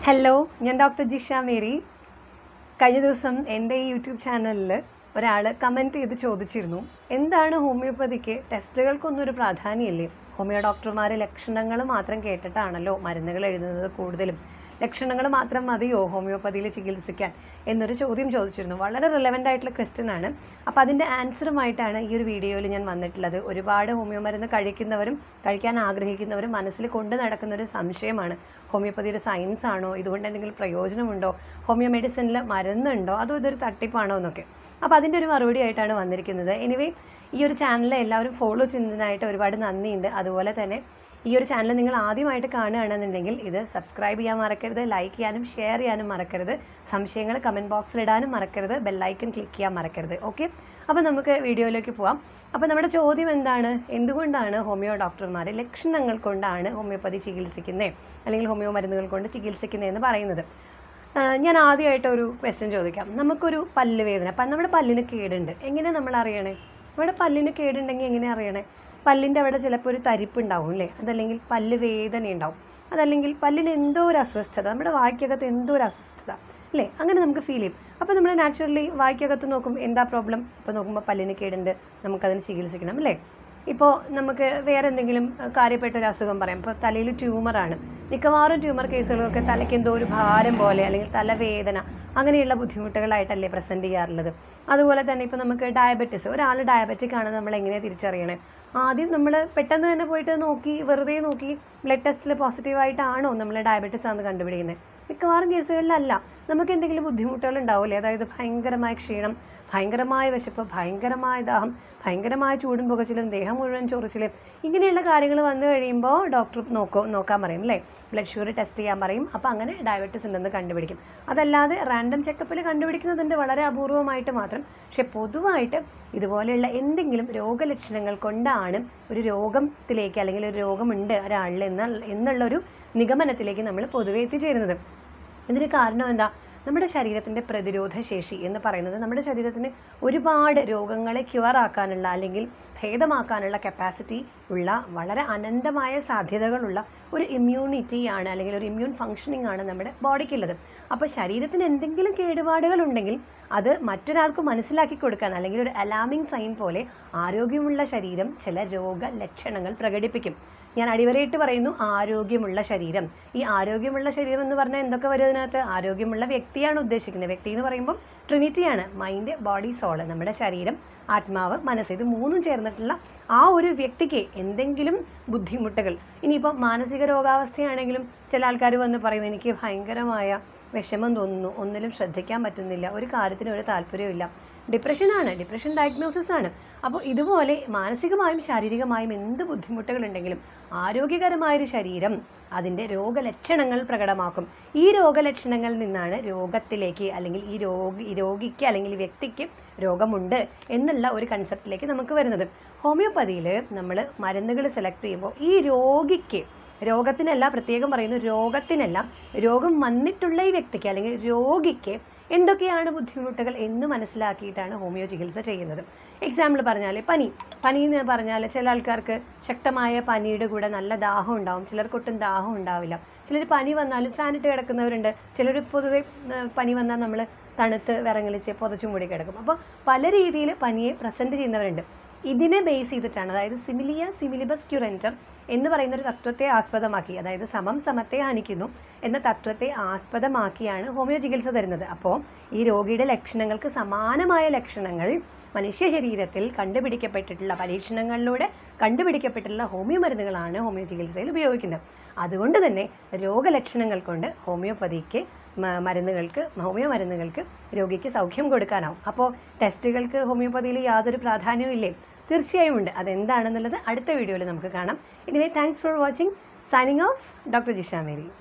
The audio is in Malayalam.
ഹലോ ഞാൻ ഡോക്ടർ ജിഷ മേരി കഴിഞ്ഞ ദിവസം എൻ്റെ ഈ യൂട്യൂബ് ചാനലിൽ ഒരാൾ കമൻറ്റ് ചെയ്ത് ചോദിച്ചിരുന്നു എന്താണ് ഹോമിയോപ്പതിക്ക് ടെസ്റ്റുകൾക്കൊന്നും ഒരു പ്രാധാന്യമില്ലേ ഹോമിയോ ഡോക്ടർമാർ ലക്ഷണങ്ങൾ മാത്രം കേട്ടിട്ടാണല്ലോ മരുന്നുകൾ എഴുതുന്നത് കൂടുതലും ലക്ഷണങ്ങൾ മാത്രം മതിയോ ഹോമിയോപ്പതിയിൽ ചികിത്സിക്കാൻ എന്നൊരു ചോദ്യം ചോദിച്ചിരുന്നു വളരെ റിലവൻ്റ് ആയിട്ടുള്ള ക്വസ്റ്റ്യൻ ആണ് അപ്പോൾ അതിൻ്റെ ആൻസറുമായിട്ടാണ് ഈ ഒരു വീഡിയോയിൽ ഞാൻ വന്നിട്ടുള്ളത് ഒരുപാട് ഹോമിയോ മരുന്ന് കഴിക്കുന്നവരും കഴിക്കാൻ ആഗ്രഹിക്കുന്നവരും മനസ്സിൽ കൊണ്ട് നടക്കുന്ന ഒരു സംശയമാണ് ഹോമിയോപ്പതി ഒരു സയൻസ് ആണോ ഇതുകൊണ്ട് എന്തെങ്കിലും പ്രയോജനമുണ്ടോ ഹോമിയോ മെഡിസിനിൽ മരുന്നുണ്ടോ അതോ ഇതൊരു തട്ടിപ്പാണോ എന്നൊക്കെ അപ്പോൾ അതിൻ്റെ ഒരു മറുപടി ആയിട്ടാണ് വന്നിരിക്കുന്നത് എനിവേ ഈ ഒരു ചാനൽ എല്ലാവരും ഫോളോ ചെയ്യുന്നതിനായിട്ട് ഒരുപാട് നന്ദിയുണ്ട് അതുപോലെ തന്നെ ഈ ഒരു ചാനൽ നിങ്ങൾ ആദ്യമായിട്ട് കാണുകയാണെന്നുണ്ടെങ്കിൽ ഇത് സബ്സ്ക്രൈബ് ചെയ്യാൻ മറക്കരുത് ലൈക്ക് ചെയ്യാനും ഷെയർ ചെയ്യാനും മറക്കരുത് സംശയങ്ങൾ കമൻറ്റ് ബോക്സിൽ ഇടാനും മറക്കരുത് ബെല്ലൈക്കൺ ക്ലിക്ക് ചെയ്യാൻ മറക്കരുത് ഓക്കെ അപ്പോൾ നമുക്ക് വീഡിയോയിലേക്ക് പോവാം അപ്പോൾ നമ്മുടെ ചോദ്യം എന്താണ് എന്തുകൊണ്ടാണ് ഹോമിയോ ഡോക്ടർമാർ ലക്ഷണങ്ങൾ കൊണ്ടാണ് ഹോമിയോപ്പതി ചികിത്സിക്കുന്നത് അല്ലെങ്കിൽ ഹോമിയോ മരുന്നുകൾ കൊണ്ട് ചികിത്സിക്കുന്നതെന്ന് പറയുന്നത് ആഹ് ഞാൻ ആദ്യമായിട്ട് ഒരു ക്വസ്റ്റ്യൻ ചോദിക്കാം നമുക്കൊരു പല്ല് വേദന അപ്പം നമ്മുടെ പല്ലിന് കേടുണ്ട് എങ്ങനെ നമ്മൾ അറിയണേ നമ്മുടെ പല്ലിന് കേടുണ്ടെങ്കിൽ എങ്ങനെ അറിയണേ പല്ലിൻ്റെ അവിടെ ചിലപ്പോൾ ഒരു തരിപ്പ് ഉണ്ടാവും അല്ലേ അതല്ലെങ്കിൽ പല്ല് വേദന ഉണ്ടാവും അതല്ലെങ്കിൽ പല്ലിന് എന്തോ ഒരു അസ്വസ്ഥത നമ്മുടെ വായ്ക്കകത്ത് എന്തോ ഒരു അസ്വസ്ഥത അല്ലേ അങ്ങനെ നമുക്ക് ഫീൽ ചെയ്യും അപ്പോൾ നമ്മൾ നാച്ചുറലി വായ്ക്കകത്ത് നോക്കും എന്താ പ്രോബ്ലം ഇപ്പോൾ നോക്കുമ്പോൾ പല്ലിന് കേടുണ്ട് നമുക്കതിന് ചികിത്സിക്കണം അല്ലേ ഇപ്പോൾ നമുക്ക് വേറെ എന്തെങ്കിലും അഹ്, കാര്യപ്പെട്ട ഒരു അസുഖം പറയാം ഇപ്പോൾ തലയിൽ ട്യൂമറാണ് മിക്കവാറും ട്യൂമർ കേസുകളൊക്കെ തലയ്ക്ക് എന്തോ ഒരു ഭാരം പോലെ അല്ലെങ്കിൽ തലവേദന അങ്ങനെയുള്ള ബുദ്ധിമുട്ടുകളായിട്ടല്ലേ പ്രസൻറ്റ് ചെയ്യാറുള്ളത് അതുപോലെ തന്നെ ഇപ്പോൾ നമുക്ക് ഡയബറ്റിസ് ഒരാൾ ഡയബറ്റിക് ആണ് നമ്മൾ എങ്ങനെയാണ് തിരിച്ചറിയണേ ആദ്യം നമ്മൾ പെട്ടെന്ന് തന്നെ പോയിട്ട് നോക്കി വെറുതെ നോക്കി ബ്ലഡ് ടെസ്റ്റിൽ പോസിറ്റീവായിട്ടാണോ നമ്മൾ ഡയബറ്റിസ് ആണെന്ന് കണ്ടുപിടിക്കുന്നത് മിക്കവാറും കേസുകളിലല്ല നമുക്ക് എന്തെങ്കിലും ബുദ്ധിമുട്ടുകൾ ഉണ്ടാവില്ലേ അതായത് ഭയങ്കരമായ ക്ഷീണം ഭയങ്കരമായ വിശപ്പ് ഭയങ്കരമായ ദാഹം ഭയങ്കരമായ ചൂടും പുകച്ചിലും ദേഹം മുഴുവൻ ചൊറിച്ചിലും ഇങ്ങനെയുള്ള കാര്യങ്ങൾ വന്നു കഴിയുമ്പോൾ ഡോക്ടർ നോക്കും നോക്കാൻ പറയും അല്ലേ ബ്ലഡ് ഷുഗർ ടെസ്റ്റ് ചെയ്യാൻ പറയും അപ്പോൾ അങ്ങനെ ഡയബറ്റിസ് ഉണ്ടെന്ന് കണ്ടുപിടിക്കും അതല്ലാതെ റാൻഡം ചെക്കപ്പിൽ കണ്ടുപിടിക്കുന്നതുണ്ട് വളരെ അപൂർവമായിട്ട് മാത്രം പക്ഷേ പൊതുവായിട്ട് ഇതുപോലെയുള്ള എന്തെങ്കിലും രോഗലക്ഷണങ്ങൾ കൊണ്ടാണ് ഒരു രോഗത്തിലേക്ക് അല്ലെങ്കിൽ ഒരു രോഗമുണ്ട് ഒരാളിൽ എന്ന എന്നുള്ളൊരു നിഗമനത്തിലേക്ക് നമ്മൾ പൊതുവെ എത്തിച്ചേരുന്നത് ഇതിന് കാരണം എന്താ നമ്മുടെ ശരീരത്തിൻ്റെ പ്രതിരോധ ശേഷി എന്ന് പറയുന്നത് നമ്മുടെ ശരീരത്തിന് ഒരുപാട് രോഗങ്ങളെ ക്യൂർ ആക്കാനുള്ള അല്ലെങ്കിൽ ഭേദമാക്കാനുള്ള കപ്പാസിറ്റി ഉള്ള വളരെ അനന്തമായ സാധ്യതകളുള്ള ഒരു ഇമ്മ്യൂണിറ്റി ആണ് അല്ലെങ്കിൽ ഒരു ഇമ്മ്യൂൺ ഫങ്ഷനിങ് ആണ് നമ്മുടെ ബോഡിക്കുള്ളത് അപ്പോൾ ശരീരത്തിന് എന്തെങ്കിലും കേടുപാടുകൾ ഉണ്ടെങ്കിൽ അത് മറ്റൊരാൾക്ക് മനസ്സിലാക്കി കൊടുക്കാൻ അല്ലെങ്കിൽ ഒരു അലാമിങ് സൈൻ പോലെ ആരോഗ്യമുള്ള ശരീരം ചില രോഗലക്ഷണങ്ങൾ പ്രകടിപ്പിക്കും ഞാൻ അടിവരയിട്ട് പറയുന്നു ആരോഗ്യമുള്ള ശരീരം ഈ ആരോഗ്യമുള്ള ശരീരം എന്ന് പറഞ്ഞാൽ എന്തൊക്കെ വരും അതിനകത്ത് ആരോഗ്യമുള്ള വ്യക്തിയാണ് ഉദ്ദേശിക്കുന്നത് വ്യക്തി എന്ന് പറയുമ്പോൾ ട്രിനിറ്റിയാണ് മൈൻഡ് ബോഡി സോള് നമ്മുടെ ശരീരം ആത്മാവ് മനസ്സ് ഇത് മൂന്നും ചേർന്നിട്ടുള്ള ആ ഒരു വ്യക്തിക്ക് എന്തെങ്കിലും ബുദ്ധിമുട്ടുകൾ ഇനിയിപ്പോൾ മാനസിക രോഗാവസ്ഥയാണെങ്കിലും ചില ആൾക്കാർ വന്ന് പറയും എനിക്ക് ഭയങ്കരമായ വിഷമം തോന്നുന്നു ഒന്നിലും ശ്രദ്ധിക്കാൻ പറ്റുന്നില്ല ഒരു കാര്യത്തിനും ഒരു താല്പര്യമില്ല ഡിപ്രഷനാണ് ഡിപ്രഷൻ ഡയഗ്നോസിസ് ആണ് അപ്പോൾ ഇതുപോലെ മാനസികമായും ശാരീരികമായും എന്ത് ബുദ്ധിമുട്ടുകളുണ്ടെങ്കിലും ആരോഗ്യകരമായൊരു ശരീരം അതിൻ്റെ രോഗലക്ഷണങ്ങൾ പ്രകടമാക്കും ഈ രോഗലക്ഷണങ്ങളിൽ നിന്നാണ് രോഗത്തിലേക്ക് അല്ലെങ്കിൽ ഈ രോഗി ഈ രോഗിക്ക് അല്ലെങ്കിൽ ഈ വ്യക്തിക്ക് രോഗമുണ്ട് എന്നുള്ള ഒരു കൺസെപ്റ്റിലേക്ക് നമുക്ക് വരുന്നത് ഹോമിയോപ്പതിയിൽ നമ്മൾ മരുന്നുകൾ സെലക്ട് ചെയ്യുമ്പോൾ ഈ രോഗിക്ക് രോഗത്തിനല്ല പ്രത്യേകം പറയുന്നു രോഗത്തിനല്ല രോഗം വന്നിട്ടുള്ള ഈ വ്യക്തിക്ക് അല്ലെങ്കിൽ രോഗിക്ക് എന്തൊക്കെയാണ് ബുദ്ധിമുട്ടുകൾ എന്ന് മനസ്സിലാക്കിയിട്ടാണ് ഹോമിയോ ചികിത്സ ചെയ്യുന്നത് എക്സാമ്പിൾ പറഞ്ഞാൽ പനി പനി എന്ന് പറഞ്ഞാൽ ചില ആൾക്കാർക്ക് ശക്തമായ പനിയുടെ കൂടെ നല്ല ദാഹം ഉണ്ടാവും ചിലർക്ക് ഒട്ടും ദാഹം ഉണ്ടാവില്ല ചിലർ പനി വന്നാലും ഫാനിട്ട് കിടക്കുന്നവരുണ്ട് ചിലർ പൊതുവെ ഉം, പനി വന്നാൽ നമ്മൾ തണുത്ത് വിറങ്ങലിച്ച് പുതച്ചും മൂടി കിടക്കും അപ്പോൾ പല രീതിയിൽ പനിയെ പ്രസൻറ്റ് ചെയ്യുന്നവരുണ്ട് ഇതിനെ ബേസ് ചെയ്തിട്ടാണ് അതായത് സിമിലിയ സിമിലിബസ് ക്യുറൻറ്റം എന്ന് പറയുന്ന ഒരു തത്വത്തെ ആസ്പദമാക്കി അതായത് സമം സമത്തെ ഹനിക്കുന്നു എന്ന തത്വത്തെ ആസ്പദമാക്കിയാണ് ഹോമിയോ ചികിത്സ തരുന്നത് അപ്പോൾ ഈ രോഗിയുടെ ലക്ഷണങ്ങൾക്ക് സമാനമായ ലക്ഷണങ്ങൾ മനുഷ്യ ശരീരത്തിൽ കണ്ടുപിടിക്കപ്പെട്ടിട്ടുള്ള പരീക്ഷണങ്ങളിലൂടെ കണ്ടുപിടിക്കപ്പെട്ടിട്ടുള്ള ഹോമിയോ മരുന്നുകളാണ് ഹോമിയോ ചികിത്സയിൽ ഉപയോഗിക്കുന്നത് അതുകൊണ്ട് തന്നെ രോഗലക്ഷണങ്ങൾ കൊണ്ട് ഹോമിയോപ്പതിക്ക് മ- മരുന്നുകൾക്ക് ഹോമിയോ മരുന്നുകൾക്ക് രോഗിക്ക് സൗഖ്യം കൊടുക്കാനാവും അപ്പോൾ ടെസ്റ്റുകൾക്ക് ഹോമിയോപ്പതിയിൽ യാതൊരു പ്രാധാന്യവും ഇല്ലേ തീർച്ചയായും ഉണ്ട് അതെന്താണെന്നുള്ളത് അടുത്ത വീഡിയോയിൽ നമുക്ക് കാണാം anyway thanks for watching signing off doctor Jisha Mary